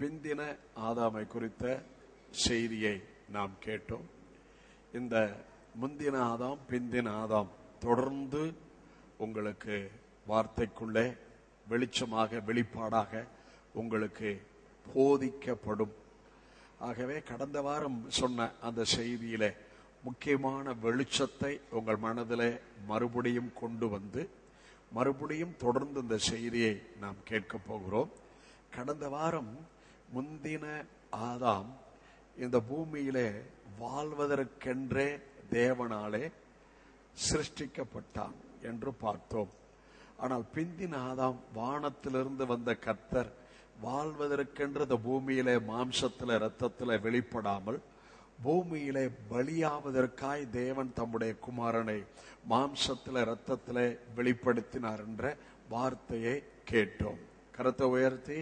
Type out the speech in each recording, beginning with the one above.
பிந்தின ஆதாமை குறித்த செய்தியை நாம் கேட்டோம் இந்த முந்தின ஆதாம் பிந்தின ஆதாம் தொடர்ந்து உங்களுக்கு வார்த்தைக்குள்ளே வெளிச்சமாக வெளிப்பாடாக உங்களுக்கு போதிக்கப்படும் ஆகவே கடந்த வாரம் சொன்ன அந்த செய்தியிலே முக்கியமான வெளிச்சத்தை உங்கள் மனதிலே மறுபடியும் கொண்டு வந்து மறுபடியும் தொடர்ந்து இந்த செய்தியை நாம் கேட்க போகிறோம் கடந்த வாரம் முந்தின ஆதாம் இந்த பூமியிலே வாழ்வதற்கென்றே தேவனாலே சிருஷ்டிக்கப்பட்டான் என்று பார்த்தோம் ஆனால் பிந்தின ஆதாம் வானத்திலிருந்து வந்த கர்த்தர் வாழ்வதற்கென்று இந்த பூமியிலே மாம்சத்தில ரத்தத்தில வெளிப்படாமல் பூமியிலே பலியாவதற்காய் தேவன் தம்முடைய குமாரனை மாம்சத்தில ரத்தத்தில வெளிப்படுத்தினார் என்ற வார்த்தையை கேட்டோம் கருத்தை உயர்த்தி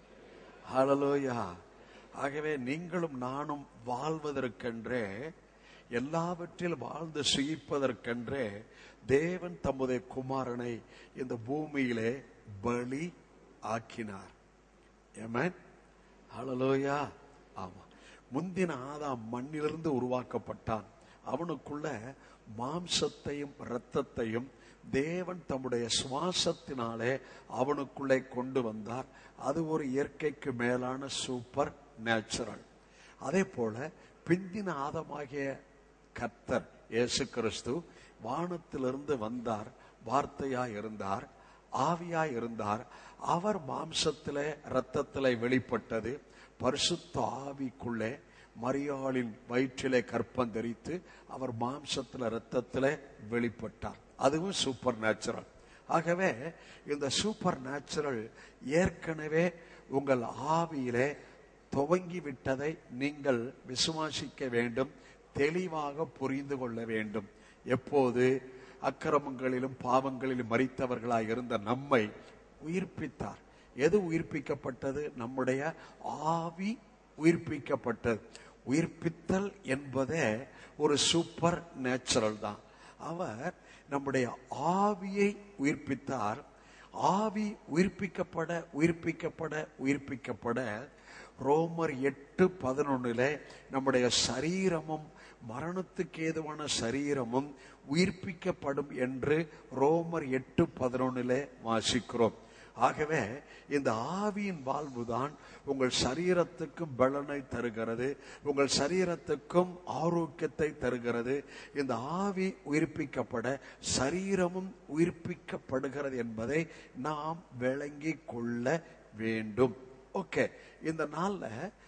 ஹalleluya ஆகவே நீங்களும் நானும் வாழ்வதற்கென்றே எல்லாவற்றில் வாழ்ந்து சுயிப்பதற்கென்றே தேவன் தம்முடைய குமாரனை இந்த பூமியிலே பலி ஆக்கினார் ஏமேன் ஹalleluya ஆமா முந்தின ஆதாம் மண்ணிலிருந்து உருவாக்கப்பட்டான் அவனுக்குள்ள மாம்சத்தையும் இரத்தத்தையும் தேவன் தம்முடைய சுவாசத்தினாலே அவனுக்குள்ளே கொண்டு வந்தார் அது ஒரு இயற்கைக்கு மேலான சூப்பர் நேச்சுரல் அதே போல பிந்தின ஆதமாகிய கர்த்தர் இயேசு கிறிஸ்து வானத்திலிருந்து வந்தார் வார்த்தையாய் இருந்தார் ஆவியாய் இருந்தார் அவர் மாம்சத்திலே இரத்தத்திலே வெளிப்பட்டது பரிசுத்த ஆவிக்குள்ளே மரியாளின் வயிற்றிலே கற்பம் தரித்து அவர் மாம்சத்துல இரத்தத்திலே வெளிப்பட்டார் அதுவும் சூப்பர் நேச்சுரல் ஆகவே இந்த சூப்பர் நேச்சுரல் ஏற்கனவே உங்கள் ஆவியிலே துவங்கி விட்டதை நீங்கள் விசுவாசிக்க வேண்டும் தெளிவாக புரிந்து கொள்ள வேண்டும் எப்போது அக்கிரமங்களிலும் பாவங்களிலும் மறித்தவர்களாய் இருந்த நம்மை உயிர்ப்பித்தார் எது உயிர்ப்பிக்கப்பட்டது நம்முடைய ஆவி உயிர்ப்பிக்கப்பட்டது உயிர்ப்பித்தல் என்பதே ஒரு சூப்பர் நேச்சுரல் தான் அவர் நம்முடைய ஆவியை உயிர்ப்பித்தார் ஆவி உயிர்ப்பிக்கப்பட உயிர்ப்பிக்கப்பட உயிர்ப்பிக்கப்பட ரோமர் எட்டு பதினொன்னுல நம்முடைய சரீரமும் மரணத்துக்கு ஏதுவான சரீரமும் உயிர்ப்பிக்கப்படும் என்று ரோமர் எட்டு பதினொன்னுல வாசிக்கிறோம் ஆகவே இந்த ஆவியின் வாழ்வுதான் உங்கள் சரீரத்துக்கும் பலனை தருகிறது உங்கள் சரீரத்துக்கும் ஆரோக்கியத்தை தருகிறது இந்த ஆவி உயிர்ப்பிக்கப்பட சரீரமும் உயிர்ப்பிக்கப்படுகிறது என்பதை நாம் விளங்கி கொள்ள வேண்டும் ஓகே இந்த நாள்ல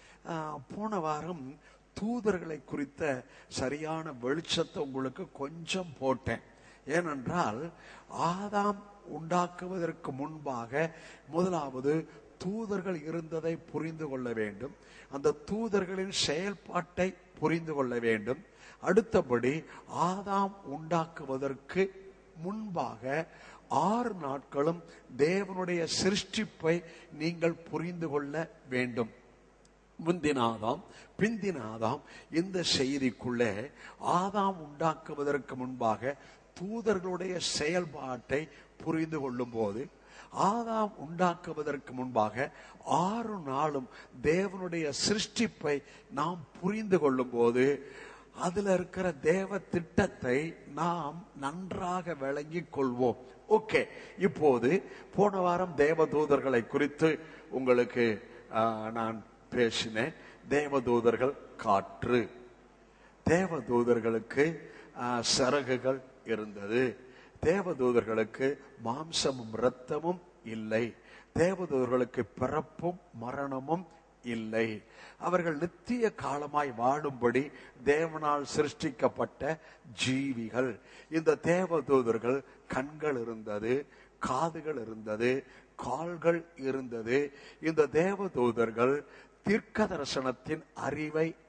போன வாரம் தூதர்களை குறித்த சரியான வெளிச்சத்தை உங்களுக்கு கொஞ்சம் போட்டேன் ஏனென்றால் ஆதாம் உண்டாக்குவதற்கு முன்பாக முதலாவது தூதர்கள் இருந்ததை புரிந்து கொள்ள வேண்டும் அந்த தூதர்களின் செயல்பாட்டை புரிந்து கொள்ள வேண்டும் அடுத்தபடி ஆதாம் உண்டாக்குவதற்கு முன்பாக ஆறு நாட்களும் தேவனுடைய சிருஷ்டிப்பை நீங்கள் புரிந்து கொள்ள வேண்டும் முந்தினாதாம் பிந்தினாதாம் இந்த செய்திக்குள்ளே ஆதாம் உண்டாக்குவதற்கு முன்பாக தூதர்களுடைய செயல்பாட்டை புரிந்து கொள்ளும் போது ஆதாம் உண்டாக்குவதற்கு முன்பாக ஆறு நாளும் தேவனுடைய சிருஷ்டிப்பை நாம் புரிந்து கொள்ளும் போது அதுல இருக்கிற தேவ திட்டத்தை நாம் நன்றாக விளங்கிக் கொள்வோம் ஓகே இப்போது போன வாரம் தேவதூதர்களை குறித்து உங்களுக்கு நான் பேசினேன் தேவதூதர்கள் காற்று தேவதூதர்களுக்கு சரகுகள் இருந்தது தேவதூதர்களுக்கு மாம்சமும் இரத்தமும் இல்லை தேவதூதர்களுக்கு பிறப்பும் மரணமும் இல்லை அவர்கள் நித்திய காலமாய் வாழும்படி தேவனால் சிருஷ்டிக்கப்பட்ட ஜீவிகள் இந்த தேவதூதர்கள் கண்கள் இருந்தது காதுகள் இருந்தது கால்கள் இருந்தது இந்த தேவதூதர்கள் தீர்க்க தரிசனத்தின் அறிவை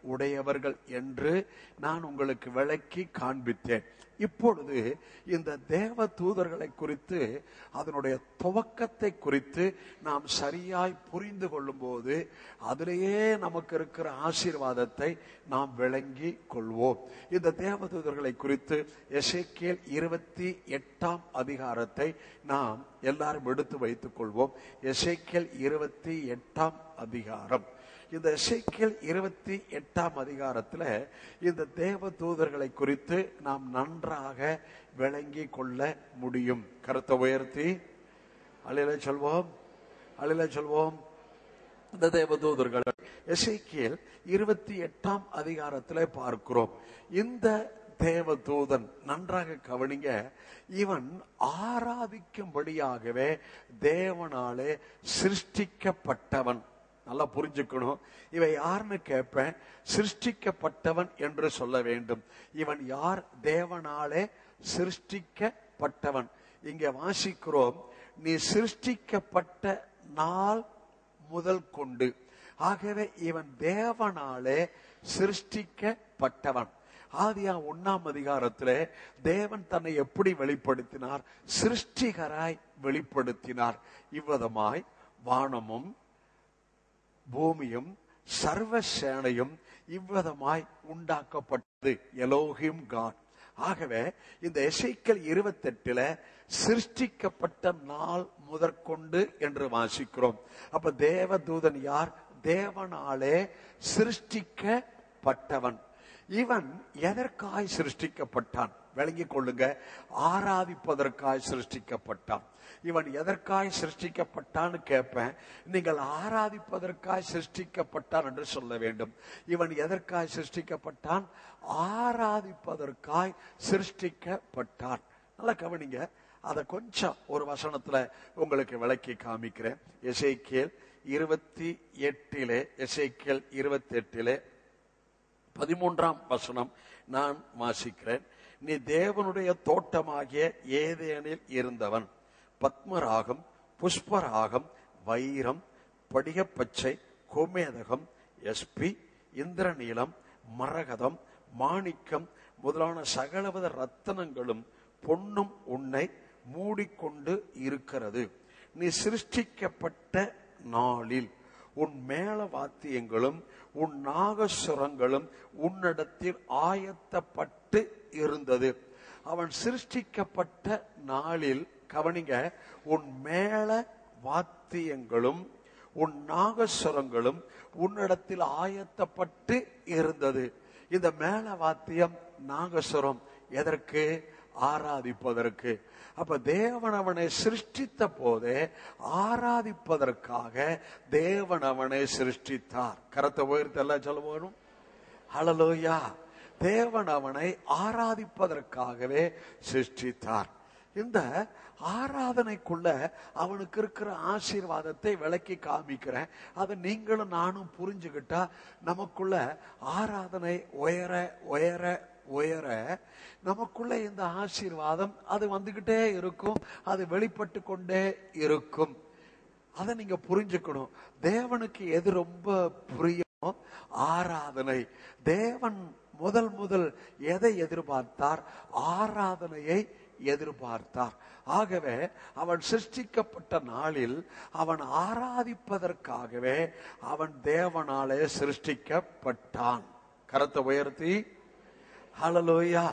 உடையவர்கள் என்று நான் உங்களுக்கு விளக்கி காண்பித்தேன் இப்பொழுது இந்த தேவ தூதர்களை குறித்து அதனுடைய துவக்கத்தை குறித்து நாம் சரியாய் புரிந்து கொள்ளும் போது அதிலேயே நமக்கு இருக்கிற ஆசீர்வாதத்தை நாம் விளங்கி கொள்வோம் இந்த தேவ தூதர்களை குறித்து எசேக்கியேல் இருபத்தி எட்டாம் அதிகாரத்தை நாம் எல்லாரும் எடுத்து வைத்துக் கொள்வோம் எசேக்கியேல் இருபத்தி எட்டாம் அதிகாரம் இந்த எசேக்கியேல் இருபத்தி எட்டாம் அதிகாரத்துல இந்த தேவ தூதர்களை குறித்து நாம் நன்றாக விளங்கி கொள்ள முடியும் கருத்தை உயர்த்தி அழில சொல்வோம் அழில சொல்வோம் இந்த தேவ தூதர்கள் எசேக்கியேல் இருபத்தி எட்டாம் அதிகாரத்துல பார்க்கிறோம் இந்த தேவ தூதன் நன்றாக கவனிங்க இவன் ஆராதிக்கும்படியாகவே தேவனாலே சிருஷ்டிக்கப்பட்டவன் நல்லா புரிஞ்சுக்கணும் இவை யாருன்னு கேட்பேன் சிருஷ்டிக்கப்பட்டவன் என்று சொல்ல வேண்டும் இவன் யார் தேவனாலே சிருஷ்டிக்கப்பட்டவன் இங்க வாசிக்கிறோம் நீ சிருஷ்டிக்கப்பட்ட நாள் முதல் கொண்டு ஆகவே இவன் தேவனாலே சிருஷ்டிக்கப்பட்டவன் ஆதியா ஒன்னாம் அதிகாரத்திலே தேவன் தன்னை எப்படி வெளிப்படுத்தினார் சிருஷ்டிகராய் வெளிப்படுத்தினார் இவ்விதமாய் வானமும் பூமியும் சர்வ சேனையும் இவ்விதமாய் உண்டாக்கப்பட்டது எலோகிம் காட் ஆகவே இந்த எசைக்கல் இருபத்தெட்டுல சிருஷ்டிக்கப்பட்ட நாள் முதற்கொண்டு என்று வாசிக்கிறோம் அப்ப தேவ தூதன் யார் தேவனாலே சிருஷ்டிக்கப்பட்டவன் இவன் எதற்காய் சிருஷ்டிக்கப்பட்டான் விளங்கிக் கொள்ளுங்க ஆராதிப்பதற்காய் சிருஷ்டிக்கப்பட்டான் இவன் எதற்காய் சிருஷ்டிக்கப்பட்டான்னு கேட்பேன் நீங்கள் ஆராதிப்பதற்காய் சிருஷ்டிக்கப்பட்டான் என்று சொல்ல வேண்டும் இவன் எதற்காய் சிருஷ்டிக்கப்பட்டான் ஆராதிப்பதற்காய் சிருஷ்டிக்கப்பட்டான் நல்லா கவனிங்க அதை கொஞ்சம் ஒரு வசனத்துல உங்களுக்கு விளக்கி காமிக்கிறேன் எசைக்கியல் இருபத்தி எட்டிலே எசைக்கியல் இருபத்தி எட்டிலே பதிமூன்றாம் வசனம் நான் வாசிக்கிறேன் நீ தேவனுடைய தோட்டமாகிய ஏதேனில் இருந்தவன் பத்மராகம் புஷ்பராகம் வைரம் படிகப்பச்சை கோமேதகம் எஸ்பி இந்திரநீலம் மரகதம் மாணிக்கம் முதலான சகலவித ரத்தனங்களும் பொன்னும் உன்னை மூடிக்கொண்டு இருக்கிறது நீ சிருஷ்டிக்கப்பட்ட நாளில் உன் மேல வாத்தியங்களும் உன் நாகசுரங்களும் உன்னிடத்தில் ஆயத்தப்பட்டு இருந்தது அவன் சிருஷ்டிக்கப்பட்ட நாளில் கவனிங்க உன் மேல வாத்தியங்களும் உன் நாகசுரங்களும் உன்னிடத்தில் ஆயத்தப்பட்டு இருந்தது இந்த மேல வாத்தியம் நாகசுரம் எதற்கு ஆராதிப்பதற்கு அப்ப தேவன் அவனை சிருஷ்டித்த போதே ஆராதிப்பதற்காக தேவன் அவனை சிருஷ்டித்தார் கரத்தை உயர்த்து எல்லாம் சொல்ல போகணும் ஹலலோயா தேவன் அவனை ஆராதிப்பதற்காகவே சிருஷ்டித்தார் இந்த ஆராதனைக்குள்ள அவனுக்கு இருக்கிற ஆசீர்வாதத்தை விளக்கி காமிக்கிறேன் அதை நீங்களும் நானும் புரிஞ்சுக்கிட்டா நமக்குள்ள ஆராதனை உயர உயர உயர நமக்குள்ள இந்த ஆசீர்வாதம் அது வந்துகிட்டே இருக்கும் அது வெளிப்பட்டு கொண்டே இருக்கும் அதை நீங்க புரிஞ்சுக்கணும் தேவனுக்கு எது ரொம்ப புரியும் ஆராதனை தேவன் முதல் முதல் எதை எதிர்பார்த்தார் ஆராதனையை எதிர்பார்த்தார் ஆகவே அவன் சிருஷ்டிக்கப்பட்ட நாளில் அவன் ஆராதிப்பதற்காகவே அவன் தேவனாலே சிருஷ்டிக்கப்பட்டான் கரத்தை உயர்த்தி ஹலலோயா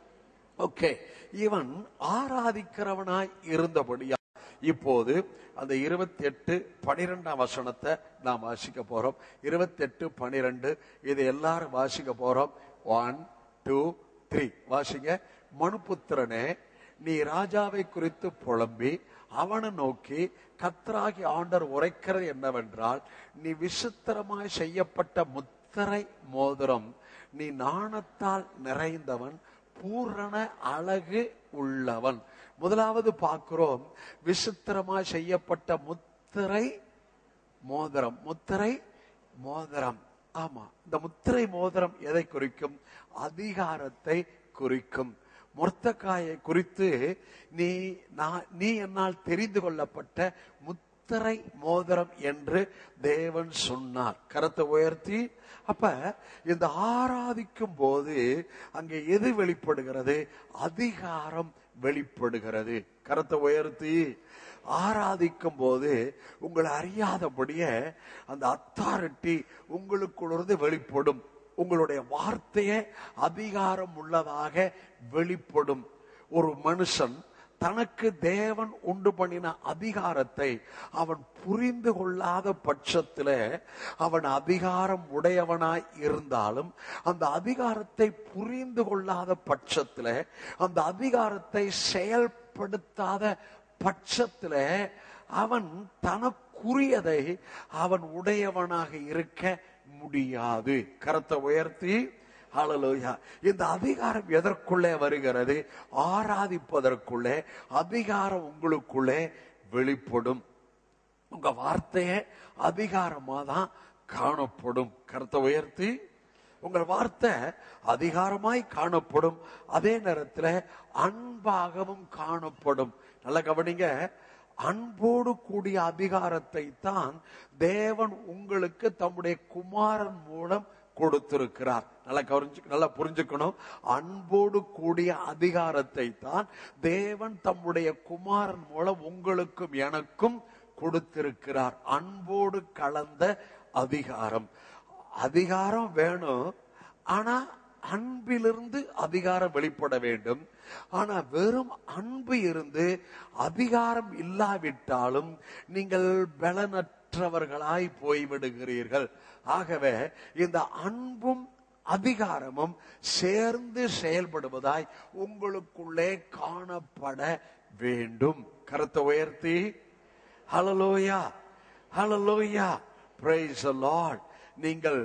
ஓகே இவன் ஆராதிக்கிறவனாய் இருந்தபடியா இப்போது அந்த இருபத்தி எட்டு பனிரெண்டாம் வசனத்தை நாம் வாசிக்க போறோம் இருபத்தி எட்டு பனிரெண்டு இது எல்லாரும் வாசிக்க போறோம் ஒன் டூ த்ரீ வாசிங்க மனுபுத்திரனே நீ ராஜாவை குறித்து புலம்பி அவனை நோக்கி கத்தராகி ஆண்டர் உரைக்கிறது என்னவென்றால் நீ விசித்திரமாய் செய்யப்பட்ட முத்திரை மோதிரம் நீ நாணத்தால் நிறைந்தவன் பூரண அழகு உள்ளவன் முதலாவது பார்க்கிறோம் விசித்திரமாய் செய்யப்பட்ட முத்திரை மோதிரம் முத்திரை மோதிரம் ஆமா இந்த முத்திரை மோதிரம் எதை குறிக்கும் அதிகாரத்தை குறிக்கும் மொர்த்தக்காயை குறித்து நீ நான் நீ என்னால் தெரிந்து கொள்ளப்பட்ட முத்திரை முத்திரை மோதிரம் என்று தேவன் சொன்னார் கரத்தை உயர்த்தி அப்ப இந்த ஆராதிக்கும் போது அங்கே எது வெளிப்படுகிறது அதிகாரம் வெளிப்படுகிறது கரத்தை உயர்த்தி ஆராதிக்கும் போது உங்களை அறியாதபடியே அந்த அத்தாரிட்டி உங்களுக்குள்ளிருந்து வெளிப்படும் உங்களுடைய வார்த்தையே அதிகாரம் உள்ளதாக வெளிப்படும் ஒரு மனுஷன் தனக்கு தேவன் உண்டு பண்ணின அதிகாரத்தை அவன் புரிந்து கொள்ளாத பட்சத்தில் அவன் அதிகாரம் உடையவனாய் இருந்தாலும் அந்த அதிகாரத்தை புரிந்து கொள்ளாத பட்சத்தில் அந்த அதிகாரத்தை செயல்படுத்தாத பட்சத்தில் அவன் தனக்குரியதை அவன் உடையவனாக இருக்க முடியாது கரத்தை உயர்த்தி ஹalleluya இந்த அதிகாரம் எதற்குள்ளே வருகிறது ஆராதிப்பதற்குள்ளே அதிகாரம் உங்களுக்குள்ளே வெளிப்படும் உங்க வார்த்தையே அதிகாரமா தான் காணப்படும் கருத்தை உயர்த்தி உங்கள் வார்த்தை அதிகாரமாய் காணப்படும் அதே நேரத்தில் அன்பாகவும் காணப்படும் நல்ல கவனிங்க அன்போடு கூடிய அதிகாரத்தை தான் தேவன் உங்களுக்கு தம்முடைய குமாரன் மூலம் கொடுத்திருக்கிறார் நல்லா கவனிச்சு நல்லா புரிஞ்சுக்கணும் அன்போடு கூடிய அதிகாரத்தை தான் தேவன் தம்முடைய குமாரன் மூலம் உங்களுக்கும் எனக்கும் கொடுத்திருக்கிறார் அன்போடு கலந்த அதிகாரம் அதிகாரம் வேணும் ஆனா அன்பிலிருந்து அதிகாரம் வெளிப்பட வேண்டும் ஆனா வெறும் அன்பு இருந்து அதிகாரம் இல்லாவிட்டாலும் நீங்கள் பலனற்றவர்களாய் போய்விடுகிறீர்கள் ஆகவே இந்த அன்பும் அதிகாரமும் சேர்ந்து செயல்படுவதாய் உங்களுக்குள்ளே காணப்பட வேண்டும் கருத்தை உயர்த்தி ஹலலோயா ஹலலோயா பிரைஸ் லார்ட் நீங்கள்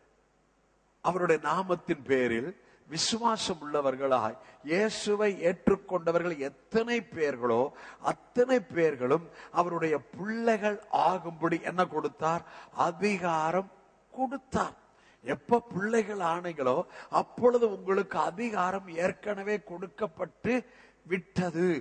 அவருடைய நாமத்தின் பேரில் விசுவாசம் உள்ளவர்களாய் இயேசுவை ஏற்றுக்கொண்டவர்கள் எத்தனை பேர்களோ அத்தனை பேர்களும் அவருடைய பிள்ளைகள் ஆகும்படி என்ன கொடுத்தார் அதிகாரம் கொடுத்தார் எப்ப பிள்ளைகள் ஆணைகளோ அப்பொழுது உங்களுக்கு அதிகாரம் ஏற்கனவே கொடுக்கப்பட்டு விட்டது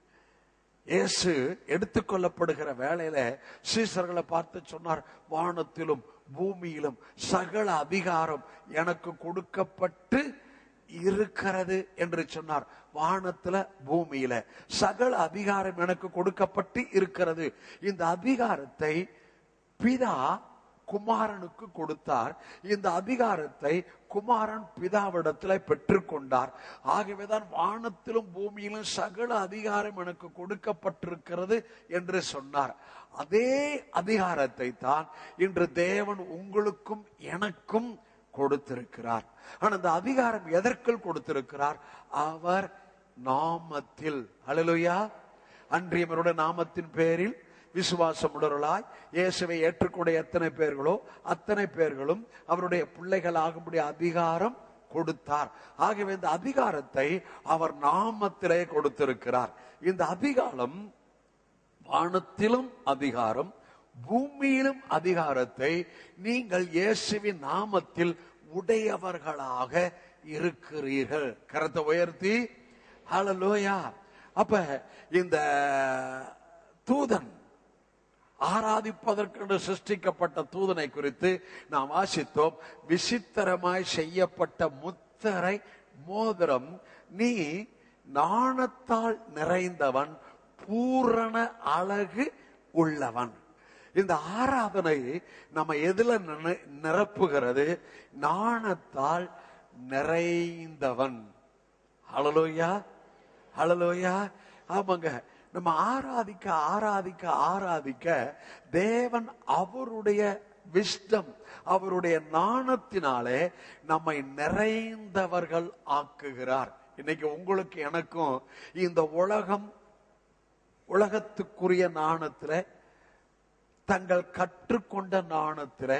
இயேசு எடுத்துக்கொள்ளப்படுகிற வேளையில சீசர்களை பார்த்து சொன்னார் வானத்திலும் பூமியிலும் சகல அதிகாரம் எனக்கு கொடுக்கப்பட்டு இருக்கிறது என்று சொன்னார் வானத்துல பூமியில சகல அதிகாரம் எனக்கு கொடுக்கப்பட்டு இருக்கிறது இந்த அதிகாரத்தை பிதா குமாரனுக்கு கொடுத்தார் இந்த அதிகாரத்தை குமாரன் பிதாவிடத்துல பெற்றுக்கொண்டார் ஆகவேதான் வானத்திலும் பூமியிலும் சகல அதிகாரம் எனக்கு கொடுக்கப்பட்டிருக்கிறது என்று சொன்னார் அதே அதிகாரத்தை தான் இன்று தேவன் உங்களுக்கும் எனக்கும் கொடுத்திருக்கிறார் ஆனா அந்த அதிகாரம் எதற்குள் கொடுத்திருக்கிறார் அவர் நாமத்தில் அழலுயா அன்றியவருடைய நாமத்தின் பேரில் விசுவாசம் உடலாய் இயேசுவை ஏற்றுக்கூடிய எத்தனை பேர்களோ அத்தனை பேர்களும் அவருடைய பிள்ளைகள் ஆகும்படி அதிகாரம் கொடுத்தார் ஆகவே இந்த அதிகாரத்தை அவர் நாமத்திலே கொடுத்திருக்கிறார் இந்த அதிகாரம் வானத்திலும் அதிகாரம் பூமியிலும் அதிகாரத்தை நீங்கள் இயேசுவின் நாமத்தில் உடையவர்களாக இருக்கிறீர்கள் கரத்தை உயர்த்தி ஹalleluya அப்ப இந்த தூதன் ஆராதிப்பதற்கென்று சிருஷ்டிக்கப்பட்ட தூதனை குறித்து நாம் வாசித்தோம் விசித்திரமாய் செய்யப்பட்ட முத்தரை மோதிரம் நீ நாணத்தால் நிறைந்தவன் பூரண அழகு உள்ளவன் இந்த ஆராதனை நம்ம எதுல நினை- நிரப்புகிறது நாணத்தால் நிறைந்தவன் ஹalleluya ஹalleluya ஆமாங்க நம்ம ஆராதிக்க ஆராதிக்க ஆராதிக்க தேவன் அவருடைய விஸ்டம் அவருடைய நாணத்தினாலே நம்மை நிறைந்தவர்கள் ஆக்குகிறார் இன்னைக்கு உங்களுக்கு எனக்கும் இந்த உலகம் உலகத்துக்குரிய நாணத்துல தங்கள் கற்றுக்கொண்ட நாணத்துல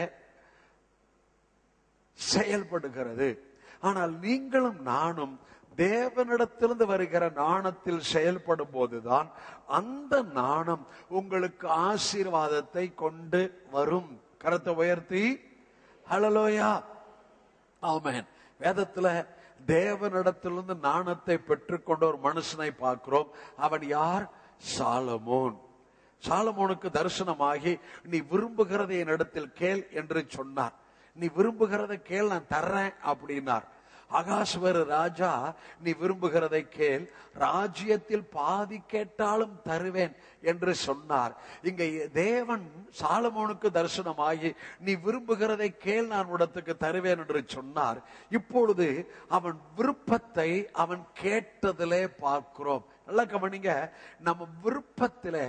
செயல்படுகிறது ஆனால் நீங்களும் நானும் தேவனிடத்திலிருந்து வருகிற நாணத்தில் செயல்படும் போதுதான் அந்த நாணம் உங்களுக்கு ஆசீர்வாதத்தை கொண்டு வரும் கரத்தை உயர்த்தி ஹலலோயா ஆமென் வேதத்துல தேவனிடத்திலிருந்து நாணத்தை பெற்றுக்கொண்ட ஒரு மனுஷனை பார்க்கிறோம் அவன் யார் சாலமோன் சாலமோனுக்கு தரிசனமாகி நீ விரும்புகிறதை என்னிடத்தில் கேள் என்று சொன்னார் நீ விரும்புகிறதை கேள் நான் தர்றேன் அப்படின்னார் அகாஸ்வர ராஜா நீ விரும்புகிறதை கேள் ராஜ்யத்தில் பாதி கேட்டாலும் தருவேன் என்று சொன்னார் இங்க தேவன் சாலமோனுக்கு தரிசனமாகி நீ விரும்புகிறதை கேள் நான் உடத்துக்கு தருவேன் என்று சொன்னார் இப்பொழுது அவன் விருப்பத்தை அவன் கேட்டதிலே பார்க்கிறோம் நல்லா கவனிங்க நம்ம விருப்பத்திலே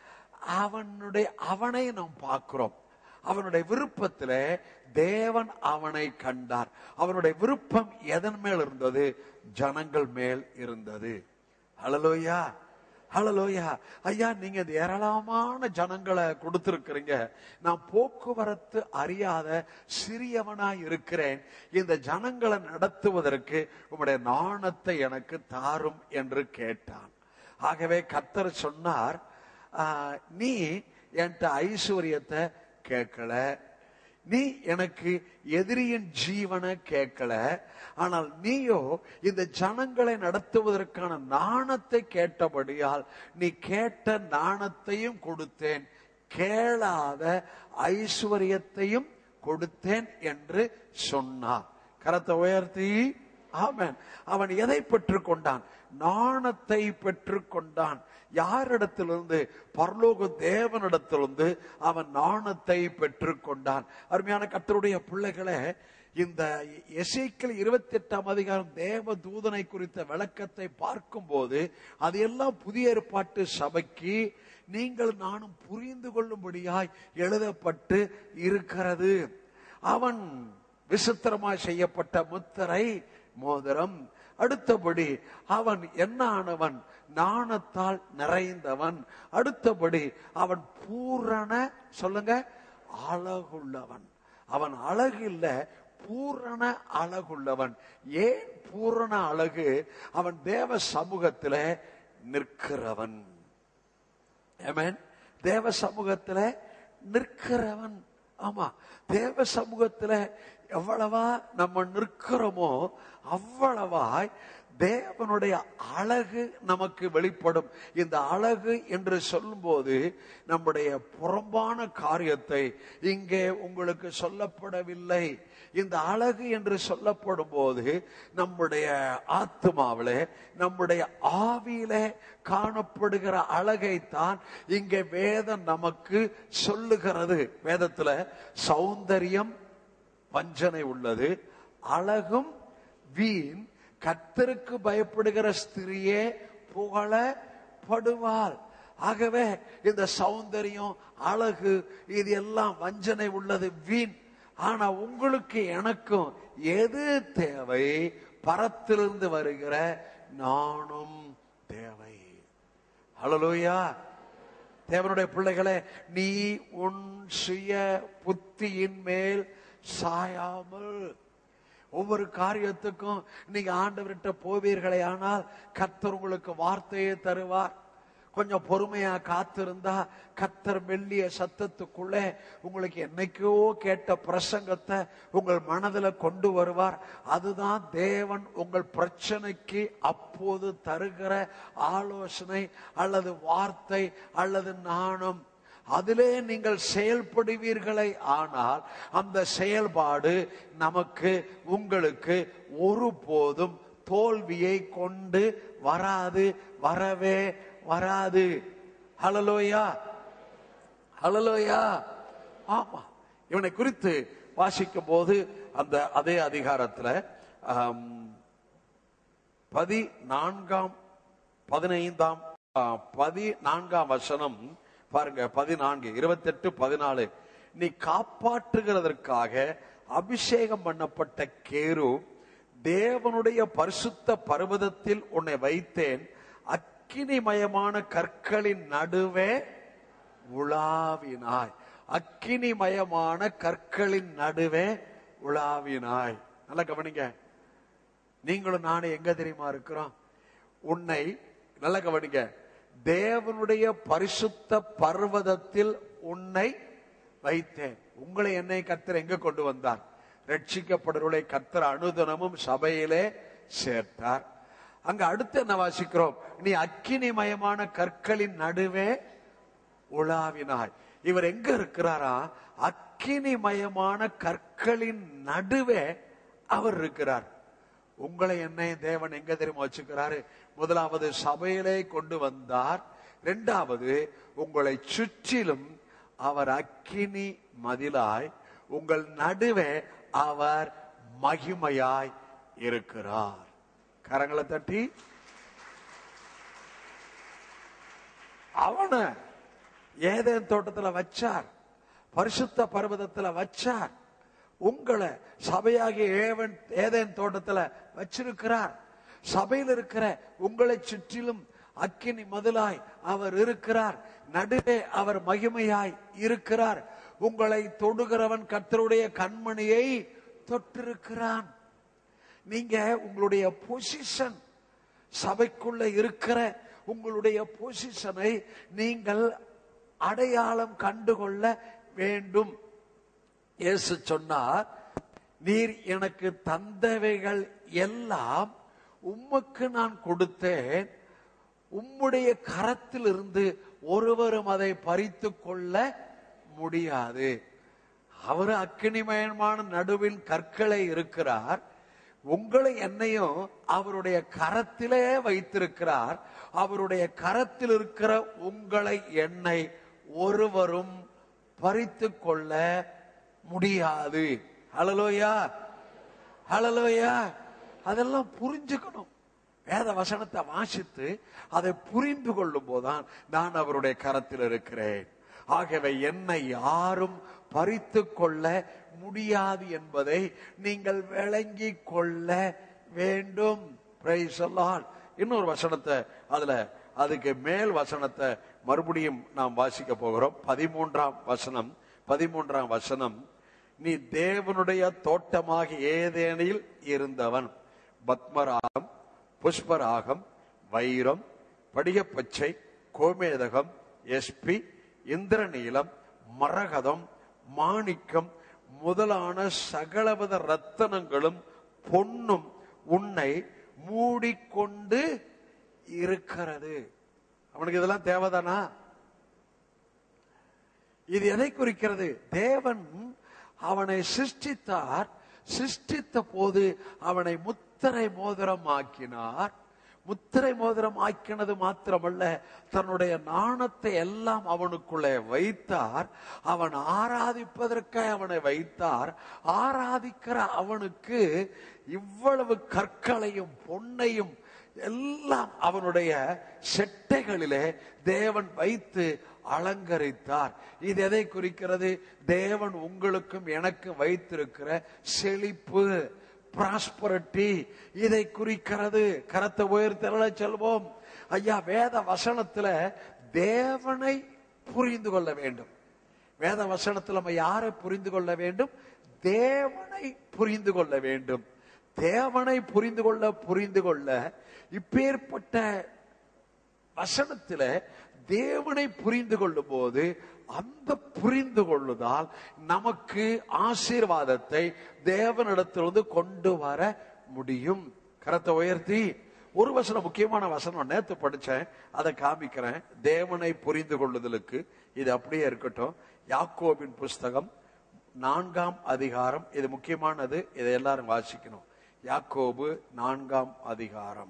அவனுடைய அவனை நாம் பார்க்கிறோம் அவனுடைய விருப்பத்திலே தேவன் அவனை கண்டார் அவனுடைய விருப்பம் எதன் மேல் இருந்தது ஜனங்கள் மேல் இருந்தது ஹலலோயா ஹலலோயா ஐயா நீங்க இந்த ஏராளமான ஜனங்களை கொடுத்திருக்கிறீங்க நான் போக்குவரத்து அறியாத சிறியவனா இருக்கிறேன் இந்த ஜனங்களை நடத்துவதற்கு உங்களுடைய நாணத்தை எனக்கு தாரும் என்று கேட்டான் ஆகவே கத்தர் சொன்னார் "ஆஹ், நீ என்கிட்ட ஐஸ்வர்யத்தை கேட்கல நீ எனக்கு எதிரியின் ஜீவனை கேட்கல ஆனால் நீயோ இந்த ஜனங்களை நடத்துவதற்கான நாணத்தை கேட்டபடியால் நீ கேட்ட நாணத்தையும் கொடுத்தேன் கேளாத ஐஸ்வர்யத்தையும் கொடுத்தேன் என்று சொன்னார் கரத்தை உயர்த்தி ஆமென் அவன் எதை பெற்றுக்கொண்டான் நாணத்தை பெற்றுக்கொண்டான் யாரிடத்திலிருந்து பரலோக தேவனிடத்திலிருந்து அவன் நாணத்தை பெற்றுக்கொண்டான் அருமையான கர்த்தருடைய பிள்ளைகளே இந்த எசைக்கல் இருபத்தி எட்டாம் அதிகாரம் தேவ தூதனை குறித்த விளக்கத்தை பார்க்கும்போது அது எல்லாம் புதிய ஏற்பாட்டு சபைக்கு நீங்கள் நானும் புரிந்து கொள்ளும்படியாய் எழுதப்பட்டு இருக்கிறது அவன் விசித்திரமாய் செய்யப்பட்ட முத்திரை மோதிரம் அடுத்தபடி அவன் என்ன ஆனவன் நாணத்தால் நிறைந்தவன் அடுத்தபடி அவன் பூரண சொல்லுங்க அழகுள்ளவன் அவன் அழகு இல்ல பூரண அழகுள்ளவன் ஏன் பூரண அழகு அவன் தேவ சமூகத்தில நிற்கிறவன் ஆமென் தேவ சமூகத்துல நிற்கிறவன் ஆமா தேவ சமூகத்துல எவ்வளவா நம்ம நிற்கிறோமோ அவ்வளவாய் தேவனுடைய அழகு நமக்கு வெளிப்படும் இந்த அழகு என்று சொல்லும்போது நம்முடைய புறம்பான காரியத்தை இங்கே உங்களுக்கு சொல்லப்படவில்லை இந்த அழகு என்று சொல்லப்படும் போது நம்முடைய ஆத்மாவிலே நம்முடைய ஆவியிலே காணப்படுகிற அழகைத்தான் இங்கே வேதம் நமக்கு சொல்லுகிறது வேதத்துல சௌந்தரியம் வஞ்சனை உள்ளது அழகும் வீண் கர்த்தருக்கு பயப்படுகிற ஸ்திரியே புகழப்படுவாள் ஆகவே இந்த சௌந்தரியம் அழகு இது எல்லாம் வஞ்சனை உள்ளது வீண் ஆனா உங்களுக்கு எனக்கும் எது தேவை பரத்திலிருந்து வருகிற நானும் தேவை ஹalleluya தேவனுடைய பிள்ளைகளே நீ உன் சுய புத்தியின் மேல் சாயாமல் ஒவ்வொரு காரியத்துக்கும் நீங்க ஆண்டவர்கிட்ட போவீர்களே ஆனால் கர்த்தர் உங்களுக்கு வார்த்தையை தருவார் கொஞ்சம் பொறுமையா காத்திருந்தா கத்தர் மெல்லிய சத்தத்துக்குள்ளே உங்களுக்கு என்னைக்கோ கேட்ட பிரசங்கத்தை உங்கள் மனதில் கொண்டு வருவார் அதுதான் தேவன் உங்கள் பிரச்சனைக்கு அப்போது தருகிற ஆலோசனை அல்லது வார்த்தை அல்லது நாணம் அதிலே நீங்கள் செயல்படுவீர்களே ஆனால் அந்த செயல்பாடு நமக்கு உங்களுக்கு ஒருபோதும் தோல்வியை கொண்டு வராது வரவே வராது ஹலலோயா ஹலலோயா ஆமா இவனை குறித்து வாசிக்கும் போது அந்த அதே அதிகாரத்துல ஆம், பதினான்காம் பதினைந்தாம் ஆ, பதினான்காம் வசனம் பாருங்க பதினான்கு இருபத்தெட்டு பதினாலு நீ காப்பாற்றுகிறதற்காக அபிஷேகம் பண்ணப்பட்ட கேரு தேவனுடைய பரிசுத்த பர்வதத்தில் உன்னை வைத்தேன் அக்கினிமயமான கற்களின் நடுவே உலாவினாய் அக்கினிமயமான கற்களின் நடுவே உலாவினாய் நல்லா கவனிங்க நீங்களும் நானும் எங்க தெரியுமா இருக்கிறோம் உன்னை நல்ல கவனிங்க தேவனுடைய பரிசுத்த பர்வதத்தில் உன்னை வைத்தேன் உங்களை என்னை கத்தர் எங்க கொண்டு வந்தார் ரட்சிக்கப்படுவர்களை கத்தர் அனுதனமும் சபையிலே சேர்த்தார் அங்க அடுத்து என்ன வாசிக்கிறோம் நீ அக்கினிமயமான கற்களின் நடுவே உலாவினாய் இவர் எங்க இருக்கிறாரா அக்கினிமயமான கற்களின் நடுவே அவர் இருக்கிறார் உங்களை என்னை தேவன் எங்க தெரியுமா வச்சுக்கிறாரு முதலாவது சபையிலே கொண்டு வந்தார் இரண்டாவது உங்களை சுற்றிலும் அவர் அக்கினி மதிலாய் உங்கள் நடுவே அவர் மகிமையாய் இருக்கிறார் கரங்களை தட்டி அவனை ஏதேன் தோட்டத்துல வச்சார் பரிசுத்த பர்வதத்துல வச்சார் உங்களை சபையாகிய ஏவன் ஏதேன் தோட்டத்துல வச்சிருக்கிறார் சபையில் இருக்கிற உங்களை சுற்றிலும் அக்கினி மதிலாய் அவர் இருக்கிறார் நடுவே அவர் மகிமையாய் இருக்கிறார் உங்களை தொடுகிறவன் கர்த்தருடைய கண்மணியை தொட்டிருக்கிறான் நீங்க உங்களுடைய பொசிஷன் சபைக்குள்ள இருக்கிற உங்களுடைய பொசிஷனை நீங்கள் அடையாளம் கண்டுகொள்ள வேண்டும் இயேசு சொன்னார் நீர் எனக்கு தந்தவைகள் எல்லாம் உமக்கு நான் கொடுத்தேன் உம்முடைய கரத்தில் இருந்து ஒருவரும் அதை பறித்து கொள்ள முடியாது அவர் அக்கினிமயமான நடுவில் கற்களை இருக்கிறார் உங்களை என்னையும் அவருடைய கரத்திலே வைத்திருக்கிறார் அவருடைய கரத்தில் இருக்கிற உங்களை என்னை ஒருவரும் பறித்து கொள்ள முடியாது ஹலலோயா ஹலலோயா அதெல்லாம் புரிஞ்சுக்கணும் வேத வசனத்தை வாசித்து அதை புரிந்து கொள்ளும் போதுதான் நான் அவருடைய கரத்தில் இருக்கிறேன் ஆகவே என்னை யாரும் பறித்து கொள்ள முடியாது என்பதை நீங்கள் விளங்கி கொள்ள வேண்டும் Praise the Lord. இன்னொரு வசனத்தை அதுல அதுக்கு மேல் வசனத்தை மறுபடியும் நாம் வாசிக்க போகிறோம் பதிமூன்றாம் வசனம் பதிமூன்றாம் வசனம் நீ தேவனுடைய தோட்டமாக ஏதேனில் இருந்தவன் பத்மராகம் புஷ்பராகம் வைரம் படிகப்பச்சை கோமேதகம் எஸ்பி இந்திரநீலம் மரகதம் மாணிக்கம் முதலான சகலவித ரத்தனங்களும் பொன்னும் உன்னை மூடிக்கொண்டு இருக்கிறது அவனுக்கு இதெல்லாம் தேவைதானா இது எதை குறிக்கிறது தேவன் அவனை சிருஷ்டித்தார் சிருஷ்டித்த போது அவனை முத்திரை மோதிரம் ஆக்கினார் முத்திரை மோதிரம் ஆக்கினது மாத்திரமல்ல தன்னுடைய நாணத்தை எல்லாம் அவனுக்குள்ளே வைத்தார் அவன் ஆராதிப்பதற்காக அவனை வைத்தார் ஆராதிக்கிற அவனுக்கு இவ்வளவு கற்களையும் பொன்னையும் எல்லாம் அவனுடைய செட்டைகளிலே தேவன் வைத்து அலங்கரித்தார் இது எதை குறிக்கிறது தேவன் உங்களுக்கும் எனக்கும் வைத்திருக்கிற செழிப்பு பிராஸ்பரிட்டி இதை குறிக்கிறது கரத்தை உயர்த்தல செல்வோம் ஐயா வேத வசனத்துல தேவனை புரிந்து கொள்ள வேண்டும் வேத வசனத்துல நம்ம யாரை புரிந்து கொள்ள வேண்டும் தேவனை புரிந்து கொள்ள வேண்டும் தேவனை புரிந்து கொள்ள புரிந்து கொள்ள இப்பேற்பட்ட வசனத்துல தேவனை புரிந்து கொள்ளும் போது அந்த புரிந்து கொள்ளுதால் நமக்கு ஆசீர்வாதத்தை தேவனிடத்திலிருந்து கொண்டு வர முடியும் கரத்தை உயர்த்தி ஒரு வசனம் முக்கியமான வசனம் நேத்து படிச்சேன் அதை காமிக்கிறேன் தேவனை புரிந்து கொள்ளுதலுக்கு இது அப்படியே இருக்கட்டும் யாக்கோபின் புஸ்தகம் நான்காம் அதிகாரம் இது முக்கியமானது இதை எல்லாரும் வாசிக்கணும் யாக்கோபு நான்காம் அதிகாரம்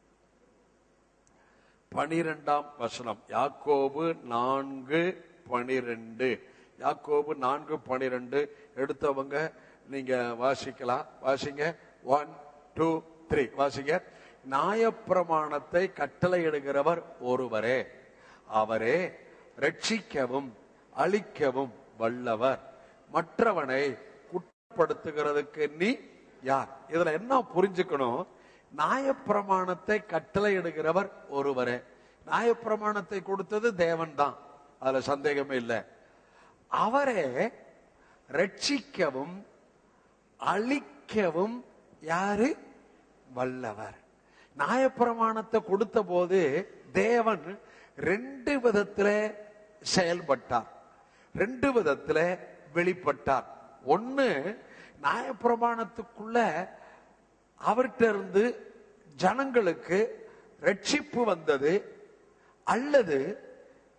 பனிரெண்டாம் வசனம் யாக்கோபு நான்கு பனிரெண்டு யாக்கோபு நான்கு பனிரெண்டு எடுத்தவங்க நீங்க வாசிக்கலாம் வாசிங்க ஒன் டூ த்ரீ வாசிங்க நியாயப்பிரமாணத்தை கட்டளையிடுகிறவர் ஒருவரே அவரே ரட்சிக்கவும் அழிக்கவும் வல்லவர் மற்றவனை குற்றப்படுத்துகிறதுக்கு நீ யார் இதுல என்ன புரிஞ்சுக்கணும் நியாயப்பிரமாணத்தை கட்டளையிடுகிறவர் ஒருவரே நியாயப்பிரமாணத்தை கொடுத்தது தேவன் தான் அதுல சந்தேகமே இல்லை அவரே ரட்சிக்கவும் அழிக்கவும் யாரு வல்லவர் நியாயப்பிரமாணத்தை கொடுத்த போது தேவன் ரெண்டு விதத்துல செயல்பட்டார் ரெண்டு விதத்துல வெளிப்பட்டார் ஒண்ணு நியாயப்பிரமாணத்துக்குள்ள அவர்கிட்ட இருந்து ஜனங்களுக்கு ரட்சிப்பு வந்தது அல்லது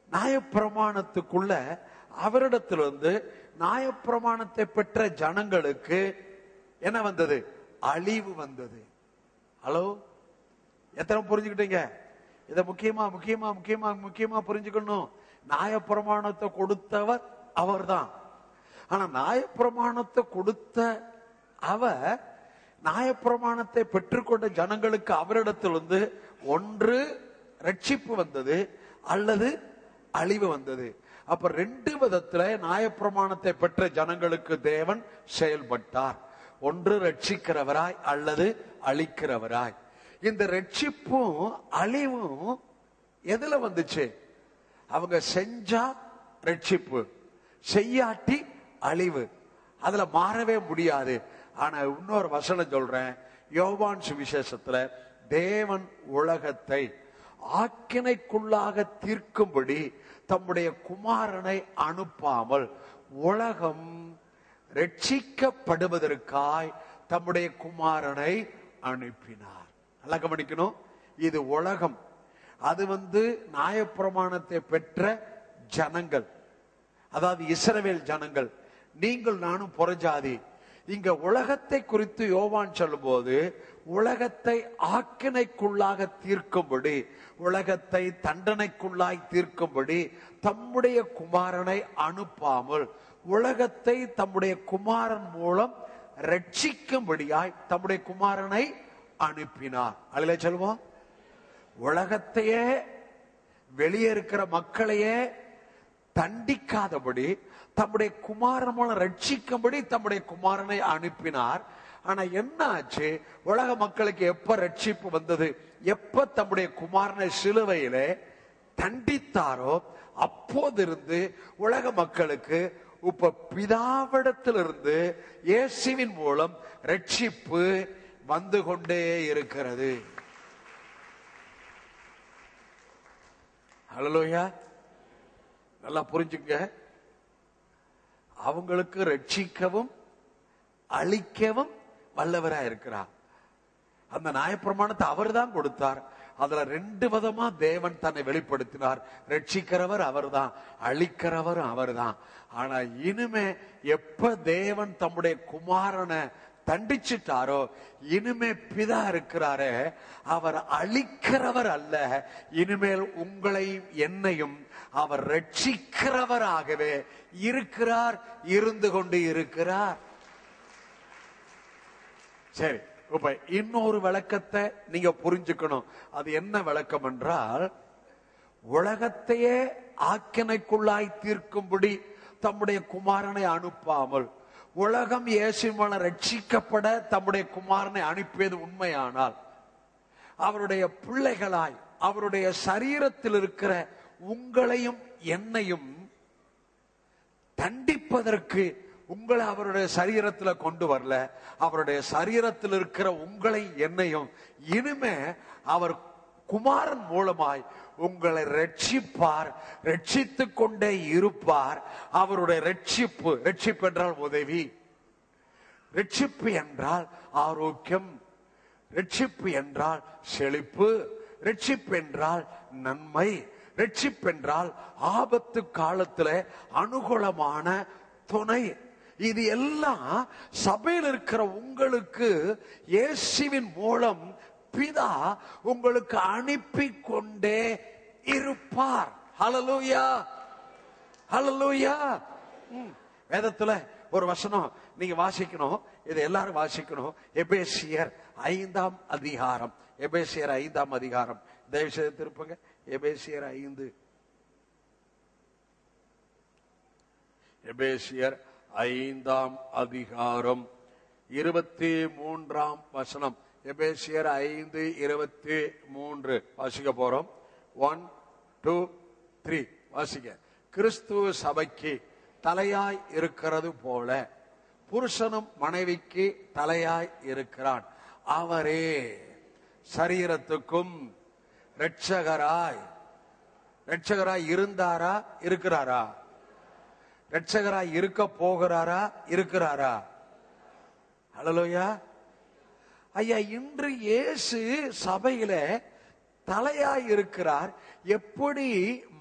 நியாயப்பிரமாணத்துக்குள்ள அவரிடத்திலிருந்து நியாயப்பிரமாணத்தை பெற்ற ஜனங்களுக்கு என்ன வந்தது அழிவு வந்தது ஹலோ எத்தனை புரிஞ்சுக்கிட்டீங்க இத முக்கியமா முக்கியமா முக்கியமா முக்கியமா புரிஞ்சுக்கணும் நியாயப்பிரமாணத்தை கொடுத்தவர் அவர்தான் ஆனா நியாயப்பிரமாணத்தை கொடுத்த அவர் நியாயப்பிரமாணத்தை பெற்றுக்கொண்ட ஜனங்களுக்கு அவரிடத்திலிருந்து ஒன்று ரட்சிப்பு வந்தது அல்லது அழிவு வந்தது அப்ப ரெண்டு விதத்துல நியாயப்பிரமாணத்தை பெற்ற ஜனங்களுக்கு தேவன் செயல்பட்டார் ஒன்று ரட்சிக்கிறவராய் அல்லது அழிக்கிறவராய் இந்த ரட்சிப்பும் அழிவும் எதுல வந்துச்சு அவங்க செஞ்சா ரட்சிப்பு செய்யாட்டி அழிவு அதுல மாறவே முடியாது ஆனா இன்னொரு வசனம் சொல்றேன் யோவான் சுவிசேஷத்துல தேவன் உலகத்தை ஆக்கினைக்குள்ளாக தீர்க்கும்படி தம்முடைய குமாரனை அனுப்பாமல் உலகம் ரட்சிக்கப்படுவதற்காய் தம்முடைய குமாரனை அனுப்பினார் நல்லா கவனிக்கணும் இது உலகம் அது வந்து நியாயப்பிரமாணத்தை பெற்ற ஜனங்கள் அதாவது இஸ்ரவேல் ஜனங்கள் நீங்கள் நானும் புறஜாதி இங்க உலகத்தை குறித்து யோவான் சொல்லும்போது உலகத்தை ஆக்கினைக்குள்ளாக தீர்க்கும்படி உலகத்தை தண்டனைக்குள்ளாய் தீர்க்கும்படி தம்முடைய குமாரனை அனுப்பாமல் உலகத்தை தம்முடைய குமாரன் மூலம் ரட்சிக்கும்படியாய் தம்முடைய குமாரனை அனுப்பினார் அதில் சொல்லுவோம் உலகத்தையே வெளியே இருக்கிற மக்களையே தண்டிக்காதபடி தம்முடைய குமாரன் மூலம் ரட்சிக்கும்படி தம்முடைய குமாரனை அனுப்பினார் ஆனா என்ன ஆச்சு உலக மக்களுக்கு எப்ப ரட்சிப்பு வந்தது எப்ப தம்முடைய குமாரனை சிலுவையிலே தண்டித்தாரோ அப்போதிருந்து உலக மக்களுக்கு இப்ப பிதாவிடத்திலிருந்து இயேசுவின் மூலம் ரட்சிப்பு வந்து கொண்டே இருக்கிறது ஹலோயா நல்லா புரிஞ்சுங்க அவங்களுக்கு ரட்சிக்கவும் அழிக்கவும் வல்லவரா இருக்கிறார் அந்த நியாயப்பிரமாணத்தை அவர் தான் கொடுத்தார் அதுல ரெண்டு விதமா தேவன் தன்னை வெளிப்படுத்தினார் ரட்சிக்கிறவர் அவர்தான் அழிக்கிறவர் அவர்தான் ஆனா இனிமே எப்ப தேவன் தம்முடைய குமாரனை தண்டிச்சிட்டாரோ இனிமே பிதா இருக்கிறாரே அவர் அழிக்கிறவர் அல்ல இனிமேல் உங்களையும் என்னையும் அவர் ரட்சிக்கிறவராகவே இருக்கிறார் இருந்து கொண்டு இருக்கிறார் சரி இப்ப இன்னொரு விளக்கத்தை நீங்க புரிஞ்சுக்கணும் அது என்ன விளக்கம் என்றால் உலகத்தையே ஆக்கினைக்குள்ளாய் தீர்க்கும்படி தம்முடைய குமாரனை அனுப்பாமல் உலகம் இயேசு மூலம் ரட்சிக்கப்பட தம்முடைய குமாரனை அனுப்பியது உண்மையானால் அவருடைய பிள்ளைகளாய் அவருடைய சரீரத்தில் இருக்கிற உங்களையும் என்னையும் தண்டிப்பதற்கு உங்களை அவருடைய சரீரத்துல கொண்டு வரல அவருடைய சரீரத்தில் இருக்கிற உங்களை என்னையும் இனிமே அவர் குமாரன் மூலமாய் உங்களை ரட்சிப்பார் ரட்சித்துக் கொண்டே இருப்பார் அவருடைய ரட்சிப்பு ரட்சிப்பு என்றால் உதவி ரட்சிப்பு என்றால் ஆரோக்கியம் ரட்சிப்பு என்றால் செழிப்பு ரட்சிப்பு என்றால் நன்மை ரட்சிப்பு என்றால் ஆபத்து காலத்துல அனுகூலமான துணை இது எல்லாம் சபையில் இருக்கிற உங்களுக்கு இயேசுவின் மூலம் பிதா உங்களுக்கு அனுப்பி கொண்டே இருப்பார் ஹalleluya ஹalleluya ம். வேதத்துல ஒரு வசனம் நீங்க வாசிக்கணும் இதை எல்லாரும் வாசிக்கணும் எபேசியர் ஐந்தாம் அதிகாரம் எபேசியர் ஐந்தாம் அதிகாரம் தயவு செய்து திருப்புங்க எபேசியர் ஐந்து எபேசியர் ஐந்தாம் அதிகாரம் இருபத்தி மூன்றாம் வசனம் எபேசியர் ஐந்து இருபத்தி மூன்று வாசிக்க போறோம் ஒன் டூ த்ரீ வாசிக்க கிறிஸ்துவ சபைக்கு தலையாய் இருக்கிறது போல புருஷனும் மனைவிக்கு தலையாய் இருக்கிறான் அவரே சரீரத்துக்கும் இரட்சகராய் இரட்சகராய் இருந்தாரா இருக்கிறாரா ரட்சகராய் இருக்க போகிறாரா இருக்கிறாரா ஹலலோயா ஐயா இன்று இயேசு சபையில தலையாய் இருக்கிறார் எப்படி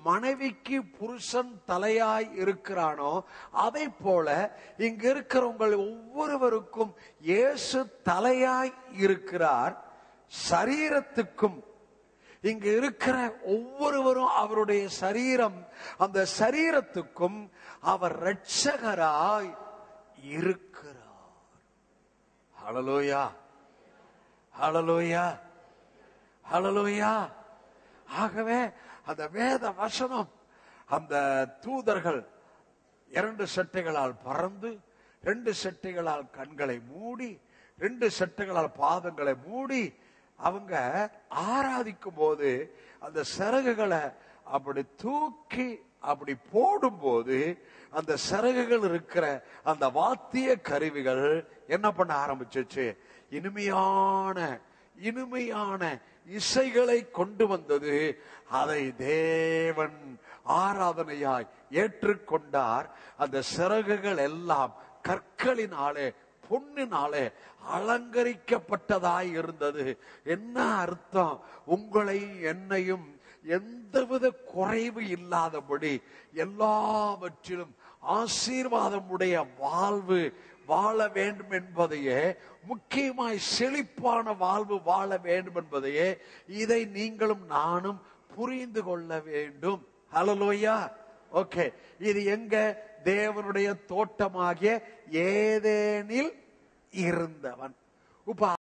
மனைவிக்கு புருஷன் தலையாய் இருக்கிறானோ அதை போல இங்க இருக்கிறவங்க ஒவ்வொருவருக்கும் இயேசு தலையாய் இருக்கிறார் சரீரத்துக்கும் இங்க இருக்கிற ஒவ்வொருவரும் அவருடைய சரீரம் அந்த சரீரத்துக்கும் அவர் இரட்சகராய் இருக்கிறார் ஹalleluya ஹalleluya ஹalleluya ஆகவே அந்த வேத வசனம் அந்த தூதர்கள் இரண்டு சட்டைகளால் பறந்து ரெண்டு சட்டைகளால் கண்களை மூடி ரெண்டு சட்டைகளால் பாதங்களை மூடி அவங்க ஆராதிக்கும் போது அந்த சிறகுகளை அப்படி தூக்கி அப்படி போடும்போது அந்த சிறகுகள் இருக்கிற அந்த வாத்திய கருவிகள் என்ன பண்ண ஆரம்பிச்சிச்சு இனிமையான இனிமையான இசைகளை கொண்டு வந்தது அதை தேவன் ஆராதனையாய் ஏற்றுக்கொண்டார் அந்த சிறகுகள் எல்லாம் கற்களினாலே பொன்னினாலே அலங்கரிக்கப்பட்டதாய் இருந்தது என்ன அர்த்தம் உங்களை என்னையும் எந்தவித குறைவு இல்லாதபடி எல்லாவற்றிலும் ஆசீர்வாதமுடைய வாழ்வு வாழ வேண்டும் என்பதையே முக்கியமாய் செழிப்பான வாழ்வு வாழ வேண்டும் என்பதையே இதை நீங்களும் நானும் புரிந்து கொள்ள வேண்டும் ஹலலோயா ஓகே இது எங்க தேவனுடைய தோட்டமாகிய ஏதேனில் இருந்தவன் இப்ப